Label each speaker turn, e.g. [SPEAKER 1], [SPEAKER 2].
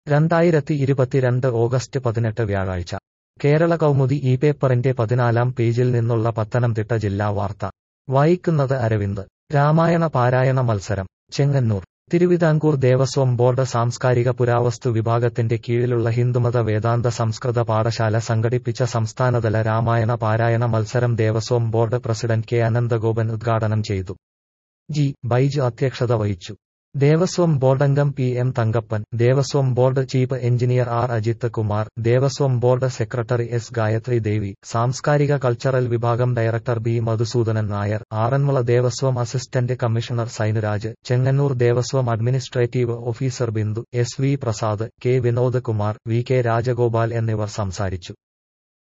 [SPEAKER 1] രണ്ടായിരത്തി ഇരുപത്തിരണ്ട് ഓഗസ്റ്റ് പതിനെട്ട് വ്യാഴാഴ്ച കേരള കൗമുദി ഈ പേപ്പറിന്റെ പതിനാലാം പേജിൽ നിന്നുള്ള പത്തനംതിട്ട ജില്ലാ വാർത്ത വായിക്കുന്നത് അരവിന്ദ് രാമായണ പാരായണ മത്സരം ചെങ്ങന്നൂർ തിരുവിതാംകൂർ ദേവസ്വം ബോർഡ് സാംസ്കാരിക പുരാവസ്തു വിഭാഗത്തിന്റെ കീഴിലുള്ള ഹിന്ദുമത വേദാന്ത സംസ്കൃത പാഠശാല സംഘടിപ്പിച്ച സംസ്ഥാനതല രാമായണ പാരായണ മത്സരം Devaswom board president K Ananthagopan ഉദ്ഘാടനം ചെയ്തു ജി ബൈജു അധ്യക്ഷത വഹിച്ചു ദേവസ്വം ബോർഡംഗം P M Thankappan Devaswom board chief engineer R Ajith Kumar Devaswom board secretary S Gayathri Devi സാംസ്കാരിക കൾച്ചറൽ വിഭാഗം director B Madhusoodanan Nair Aranmula Devaswom assistant commissioner Sainuraj Chengannur Devaswom administrative officer Bindu S V Prasad K Vinod Kumar V K Rajagopal എന്നിവർ സംസാരിച്ചു